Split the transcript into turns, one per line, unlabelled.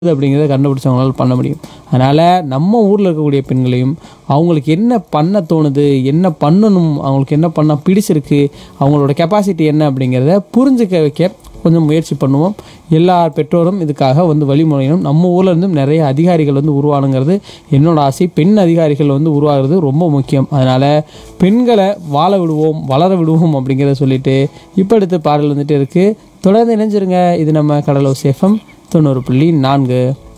அப்படிங்கிறத கண்டுபிடிச்சவங்களால பண்ண முடியும் அதனால் நம்ம ஊரில் இருக்கக்கூடிய பெண்களையும் அவங்களுக்கு என்ன பண்ண தோணுது என்ன பண்ணணும் அவங்களுக்கு என்ன பண்ண பிடிச்சிருக்கு அவங்களோட கெப்பாசிட்டி என்ன அப்படிங்கிறத புரிஞ்சுக்க வைக்க கொஞ்சம் முயற்சி பண்ணுவோம் எல்லா பெற்றோரும் இதுக்காக வந்து வழிமுறையினும் நம்ம ஊர்ல இருந்தும் நிறைய அதிகாரிகள் வந்து உருவானுங்கிறது என்னோட ஆசை பெண் அதிகாரிகள் வந்து உருவாகிறது ரொம்ப முக்கியம் அதனால் பெண்களை வாழ விடுவோம் வளர விடுவோம் அப்படிங்கிறத சொல்லிட்டு இப்போ அடுத்த பாடல் வந்துட்டு இருக்குது தொடர்ந்து இணைஞ்சிருங்க இது நம்ம கடலூர் சேஃபம் தொண்ணூறு புள்ளி நான்கு